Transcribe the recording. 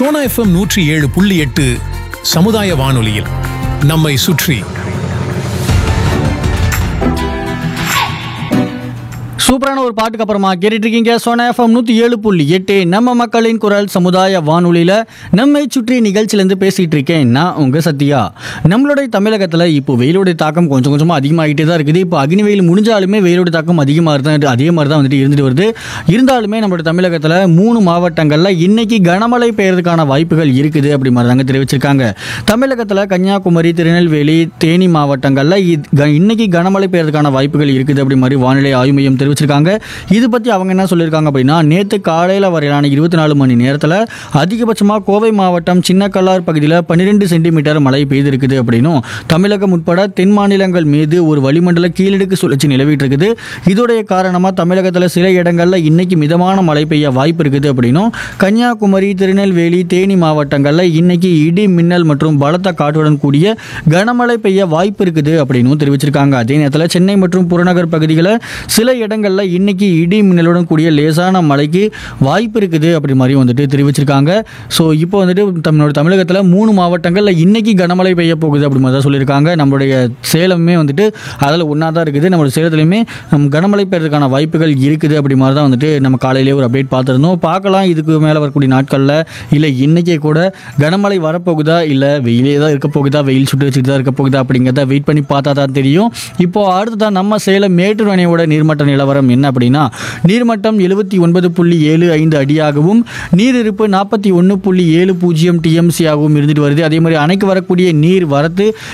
Sona FM நூற்றி ஏழு புள்ளி எட்டு சமுதாய வானொலியில் நம்மை சுற்றி சூப்பரான ஒரு பாட்டுக்கு அப்புறமா கேட்டுட்டு இருக்கீங்க சோனா எஃப்எம் நூற்றி ஏழு புள்ளி எட்டு நம்ம மக்களின் குரல் சமுதாய வானொலியில் நம்மை சுற்றி நிகழ்ச்சியிலேருந்து பேசிகிட்டு இருக்கேன் நான் உங்கள் சத்யா நம்மளுடைய தமிழகத்தில் இப்போ வெயிலுடைய தாக்கம் கொஞ்சம் கொஞ்சமாக அதிகமாகிட்டே தான் இருக்குது இப்போ அக்னி வெயில் முடிஞ்சாலுமே வெயிலுடைய தாக்கம் அதிகமாக தான் அதே மாதிரி தான் வந்துட்டு இருந்துட்டு வருது இருந்தாலுமே நம்மளுடைய தமிழகத்தில் மூணு மாவட்டங்களில் இன்னைக்கு கனமழை பெய்யறதுக்கான வாய்ப்புகள் இருக்குது அப்படி மாதிரி தாங்க தெரிவிச்சிருக்காங்க தமிழகத்தில் கன்னியாகுமரி திருநெல்வேலி தேனி மாவட்டங்களில் இது- க- இன்னைக்கு கனமழை பெய்யறதுக்கான வாய்ப்புகள் இருக்குது அப்படி மாதிரி வானிலை ஆய்வு மையம் தெரிவிச்சிருக்காங்க இது பற்றி அவங்க என்ன சொல்லியிருக்காங்க அப்படின்னா நேற்று காலையில் வரையிலான இருபத்தி நாலு மணி நேரத்தில் அதிகபட்சமாக கோவை மாவட்டம் சின்னக்கல்லார் பகுதியில் பன்னிரெண்டு சென்டிமீட்டர் மழை பெய்திருக்குது அப்படின்னும் தமிழகம் உட்பட தென் மாநிலங்கள் மீது ஒரு வளிமண்டல கீழடுக்கு சுழற்சி நிலவிட்டு இருக்குது இதோடைய காரணமாக தமிழகத்தில் சில இடங்களில் இன்னைக்கு மிதமான மழை பெய்ய வாய்ப்பு இருக்குது அப்படின்னும் கன்னியாகுமரி திருநெல்வேலி தேனி மாவட்டங்களில் இன்னைக்கு இடி மின்னல் மற்றும் பலத்த காற்றுடன் கூடிய கனமழை பெய்ய வாய்ப்பு இருக்குது அப்படின்னு தெரிவிச்சிருக்காங்க அதே நேரத்தில் சென்னை மற்றும் புறநகர் பகுதிகளில் சில இடங்களில் இன்னைக்கு இடி மின்னலுடன் கூடிய லேசான மழைக்கு வாய்ப்பு இருக்குது அப்படி மாதிரி வந்துட்டு தெரிவிச்சிருக்காங்க ஸோ இப்போ வந்துட்டு தமிழோட தமிழகத்தில் மூணு மாவட்டங்களில் இன்னைக்கு கனமழை பெய்ய போகுது அப்படி மாதிரி தான் சொல்லியிருக்காங்க நம்மளுடைய சேலமே வந்துட்டு அதில் ஒன்றா தான் இருக்குது நம்மளோட சேலத்துலையுமே ஹம், கனமழை பெய்யறதுக்கான வாய்ப்புகள் இருக்குது அப்படி மாதிரி தான் வந்துட்டு நம்ம காலையிலேயே ஒரு அப்டேட் பார்த்துருந்தோம் பார்க்கலாம் இதுக்கு மேலே வரக்கூடிய நாட்களில் இல்லை இன்னைக்கே கூட கனமழை வரப்போகுதா இல்லை வெயிலே தான் இருக்க போகுதா வெயில் சுட்டு வச்சுட்டு தான் இருக்க போகுதா அப்படிங்கிறத வெயிட் பண்ணி பார்த்தா தான் தெரியும் இப்போ அடுத்ததான் நம்ம சேலம் மேட்டூர் அணையோட நீர்மட்ட நிலவரம் என்ன அப்படின்னா நீர்மட்டம் எழுபத்தி ஒன்பது புள்ளி ஏழு ஐந்து அடியாகவும் நீரிருப்பு நாற்பத்தி ஒன்று புள்ளி ஏழு பூஜ்ஜியம் டிஎம்சி ஆகவும் இருந்துட்டு வருது அதே மாதிரி அணைக்கு வரக்கூடிய நீர் வரத்து